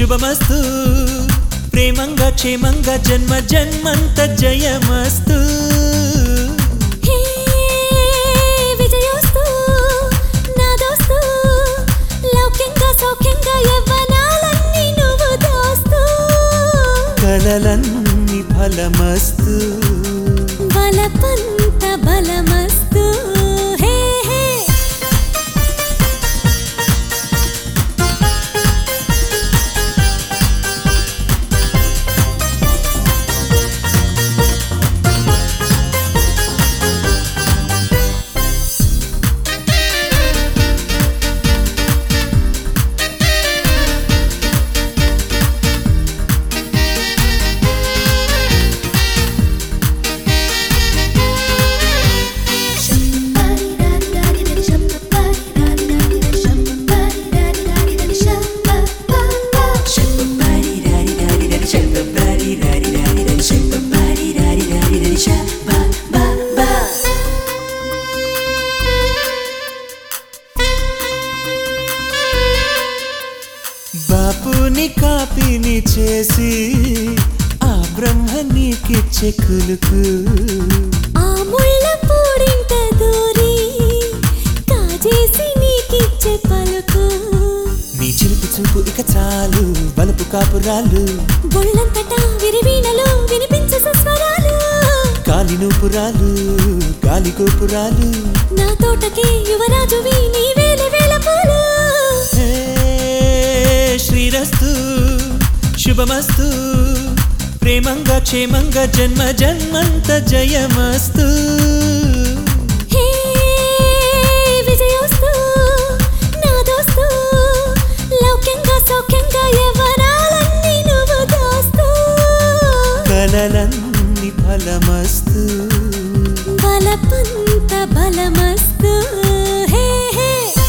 శుభమస్తు ప్రేమంగా క్షేమంగా జన్మ జన్మంత జయమస్తు హే విజయోస్తు నా దోస్తు లౌక్యంగా సౌఖ్యంగా యవ్వనాలన్నీ నువ్వు దోస్తు కలలన్నీ ఫలమస్తు బలపంత బలమస్తు హే హే బాపుని కాపిని చేసి ఆ బ్రహ్మ నీకిచ్చే కులుకు ఆ ముళ్ళ పూడింట దూరి కాజేసి నీకిచ్చే పలుకు నీ చిలిపి చూపు ఇక చాలు బలుపు కాపురాలు బొళ్ళంతటా విరివీణలో వినిపించే స్వరాలు కాలి నూపురాలు గాలి గోపురాలు నా తోటకే యువరాజువి నీ వేల వేల పూలు హే, శ్రీరస్తు శుభమస్తు ప్రేమంగా క్షేమంగా జన్మ జన్మంత జయమస్తు హే విజయోస్తు నా దోస్తు లౌక్యంగా సౌఖ్యంగా యవ్వనాలన్నీ నువ్వు దోస్తు కలలన్నీ ఫలమస్తు బలపంత బలమస్తు హే హే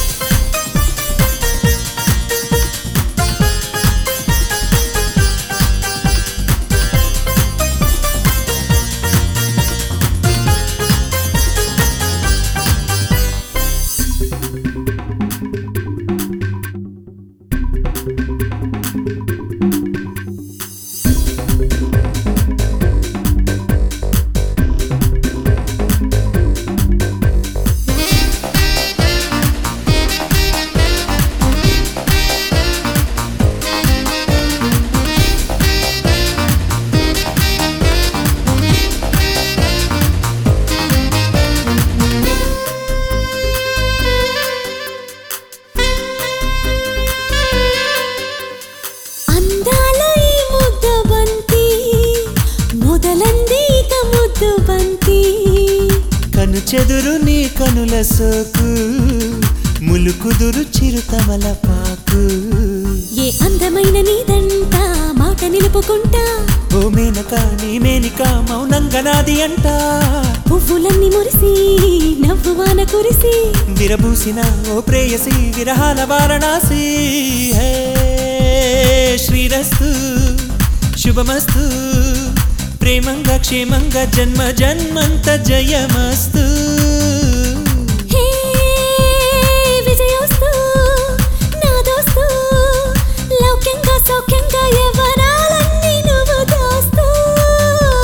అందాల ఈ ముద్ద బంతి మొదలంది ఇక ముద్దు బంతి కను చెదురు నీ కనుల సోకు ములుకుదురు చిరుతమల పాకు ఏ అందమైన నీదంట మాట నిలుపుకుంటా ఓ మేనక నీ మేనిక మౌనంగా నాది అంట పువ్వులన్నీ మురిసి నవ్వు వాన కురిసి విరబూసిన ఓ ప్రేయసి విరహాల వారణాసి హే శ్రీరస్తు శుభమస్తు ప్రేమంగా క్షేమంగా జన్మ జన్మంత జయమస్తు హే విజయోస్తు నా దోస్తు లౌక్యంగా సౌఖ్యంగా యవ్వనాలన్నీ నువ్వు దోస్తు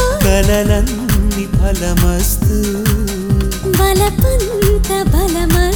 కలలన్నీ ఫలమస్తు బలపంత బలమస్తు